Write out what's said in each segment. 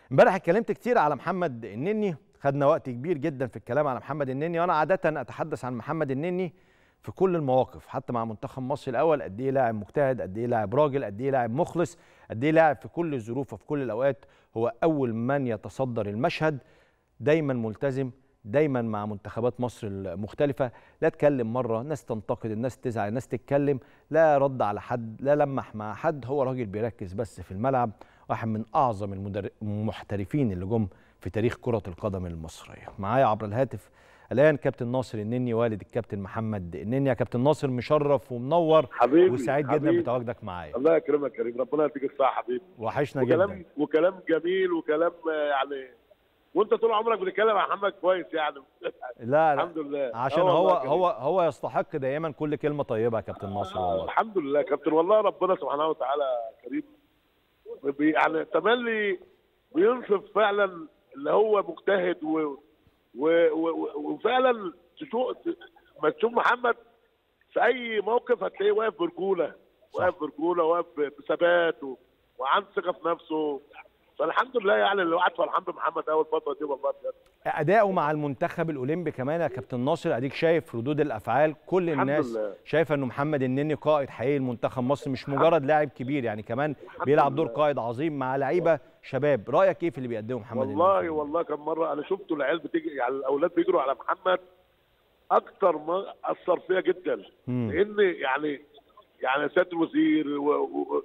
امبارح اتكلمت كتير على محمد النني خدنا وقت كبير جدا في الكلام على محمد النني وانا عاده اتحدث عن محمد النني في كل المواقف حتى مع منتخب مصر الاول قد ايه لاعب مجتهد قد ايه لاعب راجل قد ايه لاعب مخلص قد ايه لاعب في كل الظروف وفي كل الاوقات هو اول من يتصدر المشهد دايما ملتزم دايما مع منتخبات مصر المختلفة لا تكلم مرة ناس تنتقد الناس تزعل الناس تتكلم لا رد على حد لا لمح مع حد هو راجل بيركز بس في الملعب واحد من أعظم المدر... المحترفين اللي جم في تاريخ كرة القدم المصرية معايا عبر الهاتف الآن كابتن ناصر النني والد الكابتن محمد النني يا كابتن ناصر مشرف ومنور حبيبي وسعيد جدا حبيبي. بتواجدك معايا الله يكرمك يا كريم ربنا يديك الصحه حبيبي وحشنا وكلام جدا وكلام جميل وكلام آه، يعني وانت طول عمرك بتتكلم عن محمد كويس يعني لا لا الحمد لله عشان آه والله هو يا كريم. هو هو يستحق دايما كل كلمة طيبة يا كابتن ناصر آه والله الحمد لله يا كابتن والله ربنا سبحانه وتعالى كريم بي يعني تملي بينصف فعلا اللي هو مجتهد و و و وفعلا تشوف ما تشوف محمد في اي موقف هتلاقيه واقف برجوله واقف برجوله واقف بثبات و- وعنده ثقه في نفسه فالحمد لله يعني اللي قاعد فرحان بمحمد اول فتره دي والله بجد اداؤه مع المنتخب الاولمبي كمان يا كابتن ناصر اديك شايف ردود الافعال كل الحمد الناس لله. شايفه انه محمد النني قائد حقيقي لمنتخب مصر مش مجرد لاعب كبير يعني كمان بيلعب دور لله. قائد عظيم مع لعيبه شباب رايك ايه في اللي بيقدمه محمد والله النني والله كم مره انا شفته العيال بتيجي يعني الاولاد بيجروا على محمد اكتر ما اثر فيا جدا مم. لان يعني يعني سياده الوزير و- و-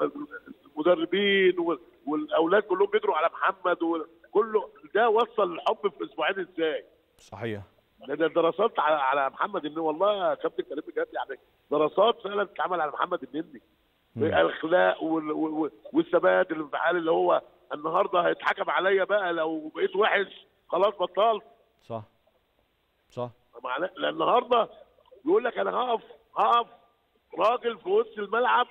المدربين و- والاولاد كلهم بيجروا على محمد وكله ده وصل الحب في اسبوعين ازاي؟ صحيح ده ده دراسات على على محمد النني والله يا كابتن كريم بجد يعني دراسات فعلا بتتعمل على محمد النني مم. الاخلاق وال- وال- والثبات الانفعال اللي هو النهارده هيتحكم عليا بقى لو بقيت وحش خلاص بطلت صح صح معناه لان النهارده بيقول لك انا هقف هقف راجل في وسط الملعب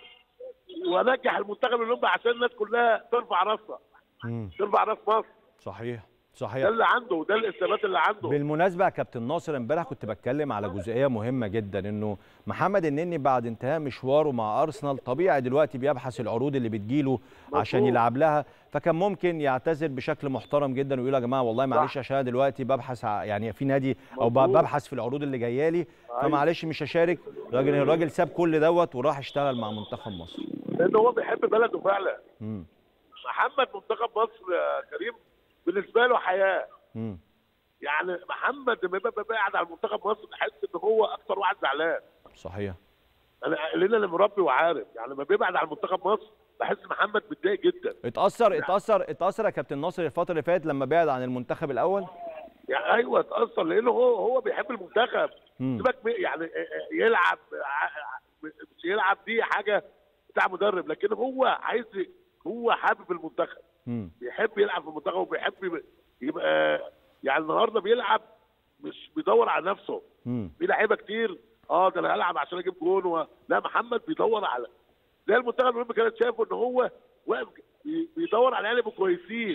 وانجح المنتخب الاولمبي عشان الناس كلها ترفع راسها مم. ترفع راس مصر صحيح ده صحيح اللي عنده وده الثبات اللي عنده بالمناسبه يا كابتن ناصر امبارح كنت بتكلم على جزئيه مهمه جدا انه محمد النني بعد انتهاء مشواره مع ارسنال طبيعي دلوقتي بيبحث العروض اللي بتجيله عشان مظبوط. يلعب لها فكان ممكن يعتذر بشكل محترم جدا ويقول يا جماعه والله معلش عشان أنا دلوقتي ببحث ع- يعني في نادي او ب- مظبوط. ببحث في العروض اللي جايه لي أيوة. فمعلش مش هشارك الراجل الراجل ساب كل دوت وراح اشتغل مع منتخب مصر لان هو بيحب بلده فعلا امم محمد منتخب مصر يا كريم بالنسبه له حياه امم يعني محمد لما يبقى قاعد على منتخب مصر تحس ان هو اكتر واحد زعلان صحيح انا لان انا مربي وعارف يعني لما بيبعد عن منتخب مصر بحس محمد متضايق جدا اتاثر اتاثر اتاثر يا كابتن ناصر الفتره اللي فاتت لما بعد عن المنتخب الاول يعني ايوه اتاثر لانه هو هو بيحب المنتخب مم. سيبك من- يعني يلعب ع- مش يلعب دي حاجه بتاع مدرب لكن هو عايز هو حابب المنتخب امم بيحب يلعب في المنتخب وبيحب يبقى- يبقى يعني النهارده بيلعب مش بيدور على نفسه امم في لعيبه كتير اه ده انا هلعب عشان اجيب جون و... لا محمد بيدور على زي المنتخب الاولمبي كانت شايفه ان هو واقف بي- بيدور على عيال يبقوا كويسين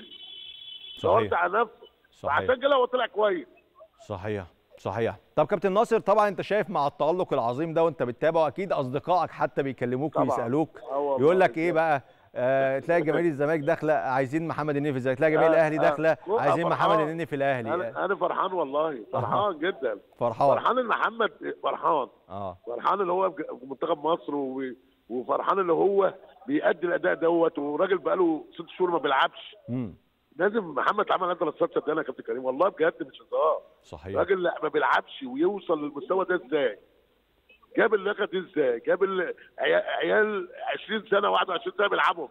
دورت صحيح على نفسه صحيح وعشان كده هو طلع كويس صحيح صحيح طب كابتن ناصر طبعا انت شايف مع التالق العظيم ده وانت بتتابعه اكيد اصدقائك حتى بيكلموك طبعاً. ويسالوك آه والله. يقول لك ايه بقى آه تلاقي جماهير الزمالك داخله عايزين محمد النني في الزمالك تلاقي جماهير آه، الاهلي آه. داخله آه، عايزين فرحان. محمد النني في الاهلي انا انا فرحان والله فرحان جدا فرحان فرحان ان محمد فرحان اه فرحان اللي هو في منتخب مصر و... وفرحان اللي هو بيأدي الاداء دوت وراجل بقاله ست شهور ما بيلعبش امم لازم محمد عمل هذا الصوت صدقني يا كابتن كريم والله بجد مش هزار صحيح راجل لا ما بيلعبش ويوصل للمستوى ده ازاي؟ جاب اللقطه دي ازاي؟ جاب ال- عيال- عيال 20 سنه 21 سنه بيلعبوا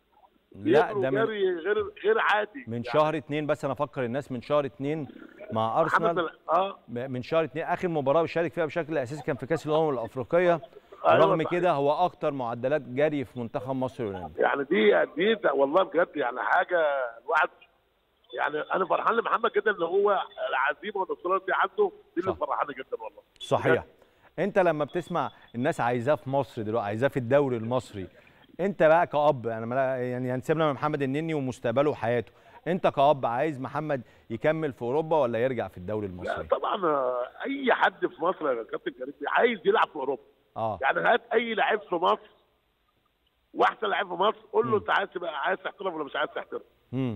لا بيجروا ده من جري غير غير عادي من يعني شهر اتنين بس انا افكر الناس من شهر اتنين مع محمد ارسنال بل- اه من شهر اتنين اخر مباراه بيشارك فيها بشكل اساسي كان في كاس الامم الافريقيه أيوة رغم صحيح. كده هو اكتر معدلات جري في منتخب مصر الاولمبي يعني دي دي ده والله بجد يعني حاجه الواحد يعني انا فرحان لمحمد جدا ان هو العزيمه والاصرار دي عنده دي اللي صح. فرحاني جدا والله صحيح انت لما بتسمع الناس عايزاه في مصر دلوقتي عايزاه في الدوري المصري انت بقى كأب يعني ملا- يعني هنسيبنا من محمد النني ومستقبله وحياته انت كأب عايز محمد يكمل في اوروبا ولا يرجع في الدوري لا المصري طبعا آه، اي حد في مصر يا كابتن كريم عايز يلعب في اوروبا اه يعني هات اي لعيب في مصر واحسن لعيب في مصر قول له مم. انت عايز تبقى عايز تحترف ولا مش عايز تحترف امم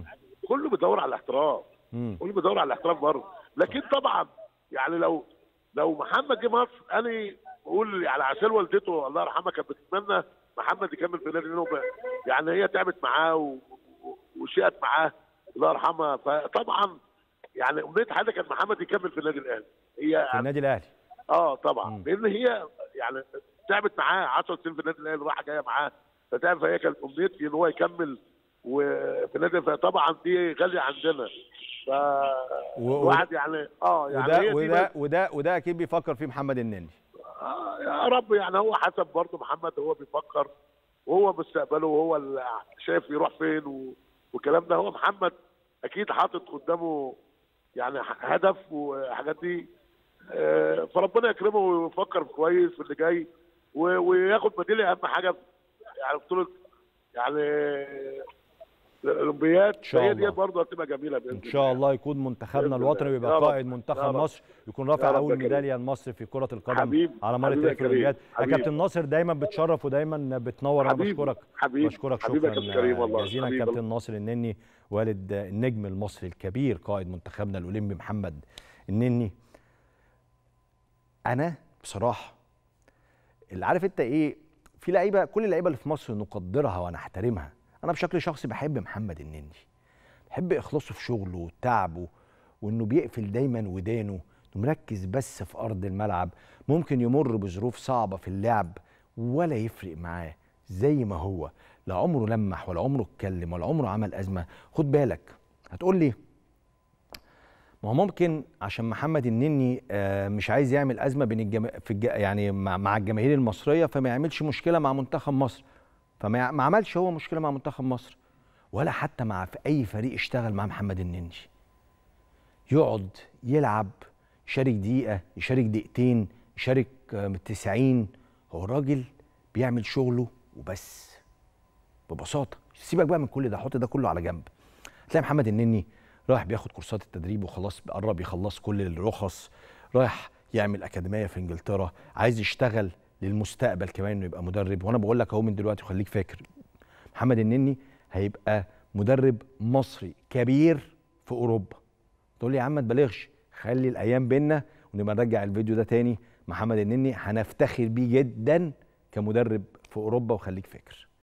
كله بيدور على الاحتراف مم. كله بيدور على الاحتراف برضه لكن طبعا يعني لو لو محمد جه مصر انا بقول يعني عشان والدته الله يرحمها كانت بتتمنى محمد يكمل في النادي لانه ب- يعني هي تعبت معاه و- و- وشقت معاه الله يرحمها فطبعا يعني امنيه حياتها كان محمد يكمل في النادي الاهلي هي في النادي الاهلي اه طبعا مم. لان هي يعني تعبت معاه 10 سنين في النادي الاهلي رايحه جايه معاه فتعب فهي كانت امنيتي ان هو يكمل وفي النادي فطبعا دي غاليه عندنا ف و- الواحد يعني اه يعني هي وده دي وده بس- وده وده اكيد بيفكر فيه محمد النني آه يا رب يعني هو حسب برضه محمد هو بيفكر وهو مستقبله وهو اللي شايف يروح فين و... والكلام ده هو محمد اكيد حاطط قدامه يعني ح- هدف وحاجات دي آه، فربنا يكرمه ويفكر كويس في اللي جاي و... وياخد ميداليه اهم حاجه يعني بطوله يعني الاولمبياد إن شاء فهي الله. دي برضه هتبقى جميله باذن ان شاء الله يكون منتخبنا بإذن الوطني الله. ويبقى يا رب. قائد يا منتخب رب. مصر يكون رافع يا رب اول يا كريم. ميداليه لمصر في كره القدم حبيب. على مر حبيبي يا تاريخ كريم. الاولمبياد يا حبيبي. كابتن ناصر دايما بتشرف ودايما بتنور انا حبيبي. بشكرك حبيبي. بشكرك حبيبي يا شكرا كابتن كريم والله. جزيلا حبيبي كابتن والله. ناصر النني والد النجم المصري الكبير قائد منتخبنا الاولمبي محمد النني انا بصراحه اللي عارف انت ايه في لعيبه كل اللعيبه اللي في مصر نقدرها ونحترمها انا بشكل شخصي بحب محمد النني بحب اخلاصه في شغله وتعبه وانه بيقفل دايما ودانه انه مركز بس في ارض الملعب ممكن يمر بظروف صعبه في اللعب ولا يفرق معاه زي ما هو لا عمره لمح ولا عمره اتكلم ولا عمره عمل ازمه خد بالك هتقول لي ما هو ممكن عشان محمد النني آه، مش عايز يعمل ازمه بين الجما... في الج... يعني مع... مع الجماهير المصريه فما يعملش مشكله مع منتخب مصر فما يع- ما عملش هو مشكله مع منتخب مصر ولا حتى مع في اي فريق اشتغل مع محمد النني يقعد يلعب يشارك دقيقه يشارك دقيقتين يشارك آه، 90 هو الراجل بيعمل شغله وبس ببساطه سيبك بقى من كل ده حط ده كله على جنب تلاقي محمد النني رايح بياخد كورسات التدريب وخلاص قرب يخلص كل الرخص رايح يعمل اكاديميه في انجلترا عايز يشتغل للمستقبل كمان انه يبقى مدرب وانا بقول لك اهو من دلوقتي وخليك فاكر محمد النني هيبقى مدرب مصري كبير في اوروبا تقول لي يا عم ما تبالغش خلي الايام بينا ونبقى نرجع الفيديو ده تاني محمد النني هنفتخر بيه جدا كمدرب في اوروبا وخليك فاكر